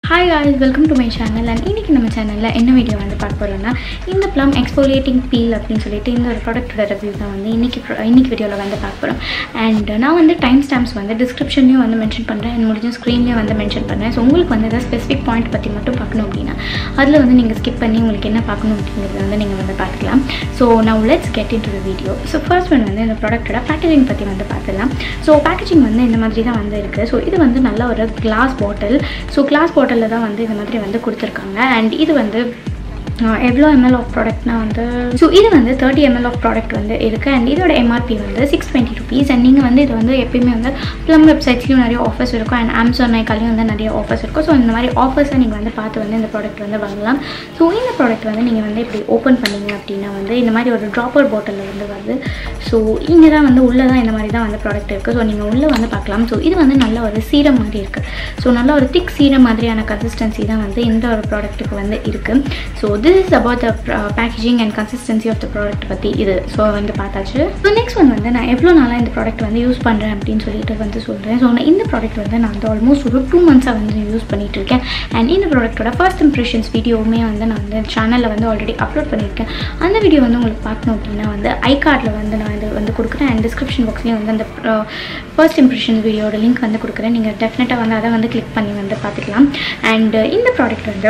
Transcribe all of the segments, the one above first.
hi guys welcome to my channel and இன்றைக்கி நம்ம சேனலில் என்ன வீடியோ வந்து பார்க்க போகிறோம்னா இந்த ப்ளம் எக்ஸ்போலியேட்டிங் பீல் அப்படின்னு சொல்லிட்டு இந்த ஒரு ப்ராடக்ட்டோட ரிவ்யூ தான் வந்து இன்றைக்கி இன்னைக்கு வீடியோவில் வந்து பார்க்க போகிறோம் அண்ட் நான் வந்து டைம் ஸ்டாம்ப்ஸ் வந்து டிஸ்கிரிப்ஷன்லையும் வந்து மென்ஷன் பண்ணுறேன் அண்ட் முடிஞ்ச ஸ்க்ரீன்லேயும் வந்து மென்ஷன் பண்ணுறேன் ஸோ உங்களுக்கு வந்து ஏதாவது ஸ்பெசிஃபிக் பாயிண்ட் பற்றி மட்டும் பார்க்கணும் அப்படின்னா அதில் வந்து நீங்கள் ஸ்கிப் பண்ணி உங்களுக்கு என்ன பார்க்கணும் அப்படிங்கிறத வந்து நீங்கள் வந்து பார்த்துக்கலாம் ஸோ நான் let's get into the video so first one வந்து இந்த ப்ராடக்ட்டோட பேக்கேஜிங் பற்றி வந்து பார்த்துக்கலாம் ஸோ பேக்கேஜிங் வந்து இந்த மாதிரி தான் வந்து இருக்குது ஸோ இது வந்து நல்ல ஒரு கிளாஸ் பாட்டில் ஸோ கிளாஸ் பாட்டிலில் தான் வந்து இந்த மாதிரி வந்து கொடுத்துருக்காங்க அண்ட் இது வந்து ஆஹ், எவ்வளோ எம்எல் ஆஃப் ப்ராடக்ட்னா வந்து ஸோ இது வந்து தேர்ட்டி எம்எல் ஆஃப் ப்ராடக்ட் வந்து இருக்குது அண்ட் இதோட எம்ஆர்பி வந்து சிக்ஸ் டுவெண்ட்டி ருபீஸ் அண்ட் நீங்கள் வந்து இது வந்து எப்பயுமே வந்து ப்ளம் வெப்சைட்ஸ்லையும் நிறைய ஆஃபர்ஸ் இருக்கும் அண்ட் அமேசான் நைக்காலையும் வந்து நிறைய ஆஃபர்ஸ் இருக்கும் ஸோ இந்த மாதிரி ஆஃபர்ஸை நீங்கள் வந்து பார்த்து வந்து இந்த ப்ராடக்ட் வந்து வாங்கலாம் ஸோ இந்த ப்ராடக்ட் வந்து நீங்கள் வந்து இப்படி ஓப்பன் பண்ணீங்க அப்படின்னா வந்து இந்த மாதிரி ஒரு ட்ராப்பர் பாட்டிலில் வந்து வருது ஸோ இங்கே தான் வந்து உள்ளே தான் இந்த மாதிரி தான் வந்து ப்ராடக்ட் இருக்குது ஸோ நீங்கள் உள்ளே வந்து பார்க்கலாம் ஸோ இது வந்து நல்ல ஒரு சீரம் மாதிரி இருக்குது ஸோ நல்ல ஒரு திக் சீரம் மாதிரியான கன்சிஸ்டன்சி தான் வந்து இந்த ஒரு ப்ராடக்ட்டுக்கு வந்து இருக்குது so this is about the packaging and consistency of the product பற்றி இது ஸோ வந்து பார்த்தாச்சு ஸோ நெக்ஸ்ட் ஒன் வந்து நான் எவ்வளோ நாளாக இந்த ப்ராடக்ட் வந்து யூஸ் பண்ணுறேன் அப்படின்னு சொல்லிட்டு வந்து சொல்கிறேன் ஸோ நான் இந்த ப்ராடக்ட் வந்து நான் வந்து ஆல்மோஸ்ட் ஒரு டூ மந்த்ஸாக வந்து யூஸ் பண்ணிட்டு இருக்கேன் அண்ட் இந்த ப்ராடக்ட்டோட ஃபர்ஸ்ட் இம்ப்ரெஷன்ஸ் வீடியோவுமே வந்து நான் வந்து சேனலில் வந்து ஆல்ரெடி அப்லோட் பண்ணியிருக்கேன் அந்த வீடியோ வந்து உங்களுக்கு பார்க்கணும் அப்படின்னா வந்து ஐ கார்டில் வந்து நான் இது வந்து கொடுக்குறேன் அண்ட் டிஸ்கிரிப்ஷன் பாக்ஸ்லேயும் வந்து அந்த ஃபர்ஸ்ட் இம்ப்ரெஷன் வீடியோட லிங்க் வந்து கொடுக்குறேன் நீங்கள் டெஃபினட்டாக வந்து அதை வந்து கிளிக் பண்ணி வந்து பார்த்துக்கலாம் அண்ட் இந்த ப்ராடக்ட் வந்து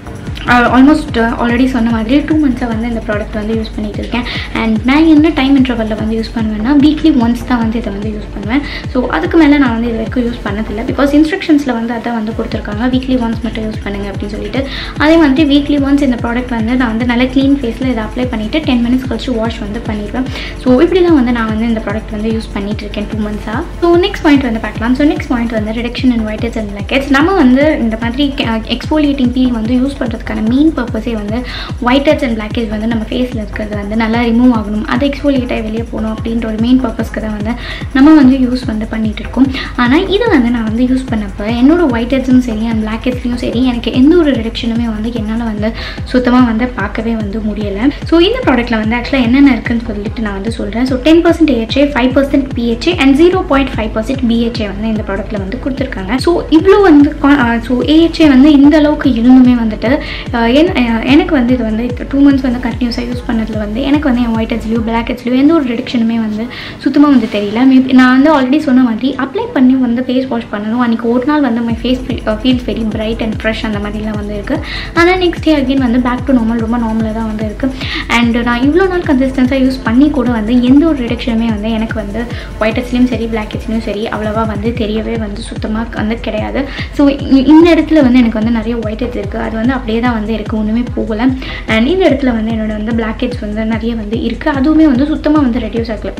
ஆல்மோஸ்ட் ஆல்ரெடி சொன்ன மாதிரி டூ மந்த்ஸாக வந்து இந்த ப்ராடக்ட் வந்து யூஸ் பண்ணிட்டு இருக்கேன் அண்ட் நான் என்ன டைம் இன்டர்வலில் வந்து யூஸ் பண்ணுவேன்னா வீக்லி ஒன்ஸ் தான் வந்து இதை வந்து யூஸ் பண்ணுவேன் ஸோ அதுக்கு மேலே நான் வந்து இது வரைக்கும் யூஸ் பண்ணதில்லை பிகாஸ் இன்ஸ்ட்ரக்ஷன்ஸில் வந்து அதான் வந்து கொடுத்துருக்காங்க வீக்லி ஒன்ஸ் மட்டும் யூஸ் பண்ணுங்க அப்படின்னு சொல்லிட்டு அதே மாதிரி வீக்லி ஒன்ஸ் இந்த ப்ராடக்ட் வந்து நான் வந்து நல்ல க்ளீன் ஃபேஸில் இதை அப்ளை பண்ணிவிட்டு டென் மினிட்ஸ் கழிச்சு வாஷ் வந்து பண்ணிடுவேன் ஸோ இப்படி தான் வந்து நான் வந்து இந்த ப்ராடக்ட் வந்து யூஸ் பண்ணிட்டு இருக்கேன் டூ மந்த்ஸாக ஸோ நெக்ஸ்ட் பாயிண்ட் வந்து பார்க்கலாம் ஸோ நெக்ஸ்ட் பாயிண்ட் வந்து reduction in whiteheads and blackheads நம்ம வந்து இந்த மாதிரி எக்ஸ்போலியேட்டிங் பீல் வந்து யூஸ் பண்ணுறதுக்கான மெயின் பர்பஸே வந்து white heads and black heads வந்து நம்ம ஃபேஸில் இருக்கிறது வந்து நல்லா ரிமூவ் ஆகணும் அது எக்ஸ்போலியேட் ஆகி வெளியே போகணும் அப்படின்ற ஒரு மெயின் பர்பஸ்க்கு தான் வந்து நம்ம வந்து யூஸ் வந்து பண்ணிட்டு இருக்கோம் ஆனால் இது வந்து நான் வந்து யூஸ் பண்ணப்போ என்னோட ஒயிட் ஹெட்ஸும் சரி அண்ட் பிளாக் ஹெட்ஸ்லையும் சரி எனக்கு எந்த ஒரு ரிடக்ஷனுமே வந்து என்னால் வந்து சுத்தமாக வந்து பார்க்கவே வந்து முடியலை ஸோ இந்த ப்ராடக்ட்டில் வந்து ஆக்சுவலாக என்னென்ன இருக்குன்னு சொல்லிட்டு நான் வந்து சொல்கிறேன் so ten percent AHA five percent BHA and zero point five percent BHA வந்து இந்த ப்ராடக்ட்டில் வந்து கொடுத்துருக்காங்க ஸோ இவ்வளோ வந்து ஸோ ஏஹெச்ஏ வந்து இந்த அளவுக்கு இருந்துமே வந்துட்டு ஆஹ் என் ஆஹ் எனக்கு வந்து இது வந்து டூ மந்த்ஸ் வந்து கண்டினியூஸாக யூஸ் பண்ணதில் வந்து எனக்கு வந்து என் ஒயிட் ஹெட்ஸ்லையோ பிளாக் ஹெட்ஸ்லையோ எந்த ஒரு ரிடக்ஷனுமே வந்து சுத்தமாக வந்து தெரியல மேபி நான் வந்து ஆல்ரெடி சொன்ன மாதிரி அப்ளை பண்ணி வந்து ஃபேஸ் வாஷ் பண்ணணும் அன்றைக்கி ஒரு நாள் வந்து my face feels very bright and fresh அந்த மாதிரிலாம் வந்து இருக்குது ஆனால் நெக்ஸ்ட் டே அகெயின் வந்து பேக் டு நார்மல் ரொம்ப நார்மலாக தான் வந்து இருக்குது அண்ட் நான் இவ்வளோ நாள் கன்சிஸ்டன்ஸாக யூஸ் பண்ணி கூட வந்து எந்த ஒரு ரிடக்ஷனுமே வந்து எனக்கு வந்து ஒயிட் ஹெட்ஸ்லையும் சரி பிளாக் ஹெட்ஸ்லையும் சரி அவ்வளோவா வந்து தெரியவே வந்து சுத்தமாக வந்து கிடையாது ஸோ இந்த இடத்துல வந்து எனக்கு வந்து நிறைய ஒயிட் ஹெட்ஸ் இருக்குது அது வந்து அப்படியே தான் வந்து இருக்குது ஒன்றுமே போகலை அண்ட் இந்த இடத்துல வந்து என்னோட வந்து பிளாக் ஹெட்ஸ் வந்து நிறைய வந்து இருக்குது அதுவுமே வந்து சுத்தமாக வந்து ரெடியூஸ் ஆகலை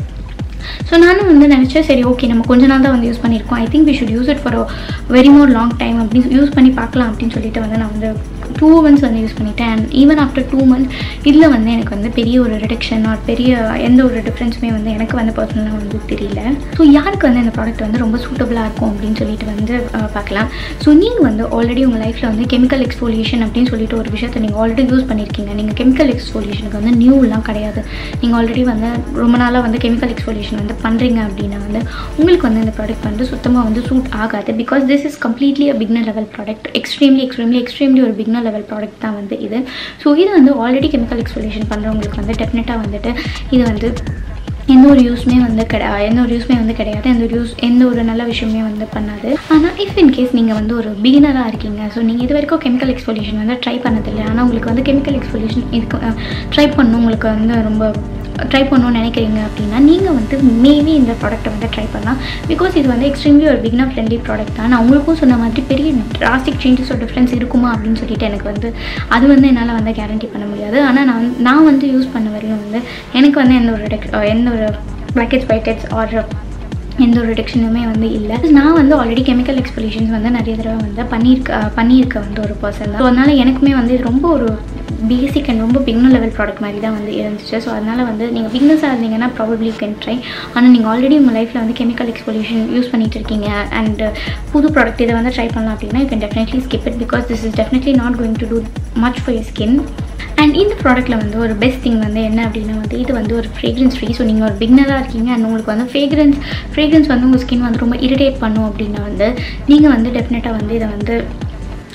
ஸோ நானும் வந்து நினச்சேன் சரி ஓகே நம்ம கொஞ்ச நாள் தான் வந்து யூஸ் பண்ணியிருக்கோம் I think we should use it for very more long time அப்படின்னு யூஸ் பண்ணி பார்க்கலாம் அப்படின்னு சொல்லிட்டு வந்து நான் வந்து டூ மந்த்ஸ் வந்து யூஸ் பண்ணிட்டேன் and even after two months இதில் வந்து எனக்கு வந்து பெரிய ஒரு ரிடக்ஷன் ஆர் பெரிய எந்த ஒரு டிஃப்ரென்ஸுமே வந்து எனக்கு வந்து பர்சனலாக வந்து தெரியல ஸோ யாருக்கு வந்து இந்த ப்ராடக்ட் வந்து ரொம்ப சூட்டபுளாக இருக்கும் அப்படின்னு சொல்லிட்டு வந்து அஹ், பார்க்கலாம் ஸோ நீங்கள் வந்து ஆல்ரெடி உங்கள் லைஃப்பில் வந்து கெமிக்கல் எக்ஸ்போலியேஷன் அப்படின்னு சொல்லிட்டு ஒரு விஷயத்தை நீங்கள் ஆல்ரெடி யூஸ் பண்ணியிருக்கீங்க நீங்கள் கெமிக்கல் எக்ஸ்போலியேஷனுக்கு வந்து நியூலாம் கிடையாது நீங்கள் ஆல்ரெடி வந்து ரொம்ப நாளாக வந்து கெமிக்கல் எக்ஸ்போலியேஷன் வந்து பண்ணுறீங்க அப்படின்னா வந்து உங்களுக்கு வந்து இந்த ப்ராடக்ட் வந்து சுத்தமாக வந்து சூட் ஆகாது because this is completely a beginner level product extremely extremely extremely ஒரு பிக்னர் லெவல் ப்ராடக்ட் தான் வந்து இது ஸோ இது வந்து ஆல்ரெடி கெமிக்கல் எக்ஸ்போலியேஷன் பண்ணுறவங்களுக்கு வந்து டெஃபினட்டாக வந்துட்டு இது வந்து எந்த ஒரு யூஸ்மே வந்து கிடையாது எந்த ஒரு யூஸ்மே வந்து கிடையாது எந்த ஒரு யூஸ் எந்த ஒரு நல்ல விஷயமே வந்து பண்ணாது ஆனால் இஃப் இன் கேஸ் நீங்கள் வந்து ஒரு பிகினராக இருக்கீங்க ஸோ நீங்கள் இது வரைக்கும் கெமிக்கல் எக்ஸ்போலியேஷன் வந்து ட்ரை பண்ணதில்லை ஆனால் உங்களுக்கு வந்து கெமிக்கல் எக்ஸ்போலியேஷன் இதுக்கு ட்ரை பண்ணணும் உங்களுக்கு வந்து ரொம்ப ட்ரை பண்ணணும்னு நினைக்கிறீங்க அப்படின்னா நீங்கள் வந்து மேபி இந்த ப்ராடக்ட்டை வந்து ட்ரை பண்ணலாம் பிகாஸ் இது வந்து எக்ஸ்ட்ரீம்லி ஒரு பிகினர் ஃப்ரெண்ட்லி ப்ராடக்ட் தான் நான் உங்களுக்கும் சொன்ன மாதிரி பெரிய டிராஸ்டிக் சேஞ்சஸ் ஒரு டிஃப்ரென்ஸ் இருக்குமா அப்படின்னு சொல்லிட்டு எனக்கு வந்து அது வந்து என்னால் வந்து கேரண்டி பண்ண முடியாது ஆனால் நான் வந்து- நான் வந்து யூஸ் பண்ண வரையும் வந்து எனக்கு வந்து எந்த ஒரு reduc- அஹ் எந்த ஒரு பிளாக்கெட்ஸ் ஒயிட்டெட்ஸ் ஆர் எந்த ஒரு ரிடக்ஷனுமே வந்து இல்லை நான் வந்து ஆல்ரெடி கெமிக்கல் எக்ஸ்பொலியூஷன்ஸ் வந்து நிறைய தடவை வந்து பண்ணியிருக்க அஹ் பண்ணியிருக்க வந்து ஒரு பர்சன் தான் ஸோ அதனால் எனக்குமே வந்து இது ரொம்ப ஒரு பேசிக் அண்ட் ரொம்ப பிக்னர் லெவல் ப்ராடக்ட் மாதிரி தான் வந்து இருந்துச்சு ஸோ அதனால் வந்து நீங்கள் பிக்னஸாக இருந்தீங்கன்னா ப்ராபப்ளி கேன் ட்ரை ஆனால் நீங்கள் ஆல்ரெடி உங்கள் லைஃப்பில் வந்து கெமிக்கல் எக்ஸ்பொலியூஷன் யூஸ் பண்ணிட்டு இருக்கீங்க அண்ட் புது ப்ராடக்ட் இதை வந்து ட்ரை பண்ணலாம் அப்படின்னா you can definitely skip it because this is definitely not going to do much for your skin and இந்த ப்ராடக்ட்டில் வந்து ஒரு பெஸ்ட் திங் வந்து என்ன அப்படின்னா வந்து இது வந்து ஒரு ஃப்ரேக்ரன்ஸ் ஃப்ரீ ஸோ நீங்கள் ஒரு பிக்னராக இருக்கீங்க அண்ட் உங்களுக்கு வந்து ஃப்ரேக்ரன்ஸ் ஃப்ரேக்ரன்ஸ் வந்து உங்கள் ஸ்கின் வந்து ரொம்ப இரிட்டேட் பண்ணும் அப்படின்னா வந்து நீங்கள் வந்து டெஃபினட்டாக வந்து இதை வந்து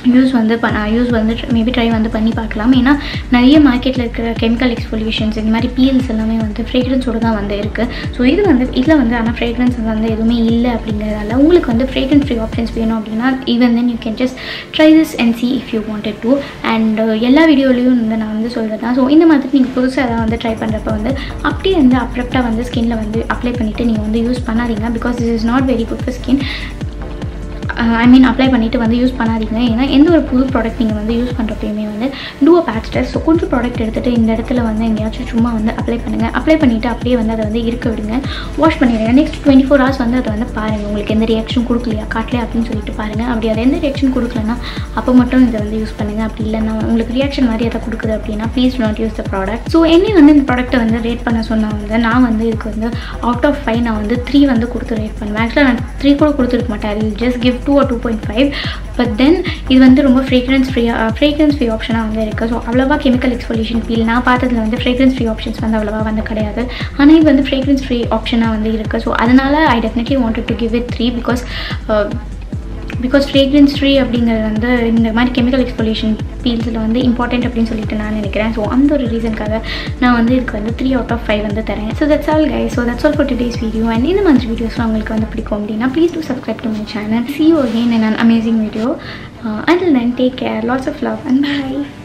யூஸ் வந்து பண்ண யூஸ் வந்து மேபி ட்ரை வந்து பண்ணி பார்க்கலாம் ஏன்னா நிறைய மார்க்கெட்டில் இருக்கிற கெமிக்கல் எக்ஸ்பொல்யூஷன்ஸ் இந்த மாதிரி பீல்ஸ் எல்லாமே வந்து ஃப்ரேக்ரன்ஸோடு தான் வந்து இருக்குது ஸோ இது வந்து இதில் வந்து ஆனால் ஃப்ரேக்ரன்ஸ் வந்து எதுவுமே இல்லை அப்படிங்கிறதால உங்களுக்கு வந்து ஃப்ரேக்ரன்ஸ் ஃப்ரீ ஆப்ஷன்ஸ் வேணும் அப்படின்னா even then you can just try this and see if you wanted to and எல்லா வீடியோலையும் வந்து நான் வந்து சொல்கிறது தான் ஸோ இந்த மாதிரி நீங்கள் புதுசாக எதாவது வந்து ட்ரை பண்ணுறப்ப வந்து அப்படியே வந்து அப்ரப்டாக வந்து ஸ்கின்ல வந்து அப்ளை பண்ணிவிட்டு நீங்கள் வந்து யூஸ் பண்ணாதீங்க because this is not very good for skin I mean apply பண்ணிவிட்டு வந்து யூஸ் பண்ணாதீங்க ஏன்னா எந்த ஒரு புது ப்ராடக்ட் நீங்கள் வந்து யூஸ் பண்ணுறப்பயுமே வந்து do a patch test so கொஞ்சம் ப்ராடக்ட் எடுத்துகிட்டு இந்த இடத்துல வந்து எங்கேயாச்சும் சும்மா வந்து அப்ளை பண்ணுங்கள் அப்ளை பண்ணிவிட்டு அப்படியே வந்து அதை வந்து இருக்க விடுங்க வாஷ் பண்ணிடுங்க நெக்ஸ்ட் டுவெண்ட்டி ஃபோர் ஹவர்ஸ் வந்து அதை வந்து பாருங்கள் உங்களுக்கு எந்த ரியாக்ஷன் கொடுக்கலையா காட்டலையா அப்படின்னு சொல்லிட்டு பாருங்கள் அப்படி அது எந்த ரியாக்ஷன் கொடுக்கலன்னா அப்போ மட்டும் இதை வந்து யூஸ் பண்ணுங்கள் அப்படி இல்லைன்னா உங்களுக்கு ரியாக்ஷன் மாதிரி எதை கொடுக்குது அப்படின்னா please not use the product so என்னை வந்து இந்த ப்ராடக்ட்டை வந்து ரேட் பண்ண சொன்னால் வந்து நான் வந்து இதுக்கு வந்து அவுட் ஆஃப் ஃபைவ் நான் வந்து த்ரீ வந்து கொடுத்து ரேட் பண்ணுவேன் ஆக்சுவலாக நான் த்ரீ கூட கொடுத்துருக்க மாட்டேன் I just give two or two point five but then இது வந்து ரொம்ப ஃப்ரேக்ரன்ஸ் ஃப்ரீயாக ஃப்ரேக்ரன்ஸ் ஃப்ரீ ஆப்ஷனாக வந்து இருக்குது ஸோ அவ்வளோவா கெமிக்கல் எக்ஸ்பொல்யூஷன் ஃபீல் நான் பார்த்ததுல வந்து ஃப்ரேக்ரன்ஸ் ஃப்ரீ ஆப்ஷன்ஸ் வந்து அவ்வளோவா வந்து கிடையாது ஆனால் இது வந்து ஃப்ரேக்ரன்ஸ் ஃப்ரீ ஆப்ஷனாக வந்து இருக்குது ஸோ அதனால் I definitely wanted to give it three because because fragrance free அப்படிங்கிறது வந்து இந்த மாதிரி கெமிக்கல் எக்ஸ்பொல்யூஷன் ஃபீல்ஸில் வந்து இம்பார்ட்டன்ட் அப்படின்னு சொல்லிட்டு நான் நினைக்கிறேன் ஸோ அந்த ஒரு ரீசனுக்காக நான் வந்து இதுக்கு வந்து த்ரீ அவுட் ஆஃப் ஃபைவ் வந்து தரேன் so that's all guys so that's all for today's video and இந்த மாதிரி வீடியோஸ்லாம் உங்களுக்கு வந்து பிடிக்கும் அப்படின்னா please do subscribe to my channel see you again an amazing video until then take care lots of love and by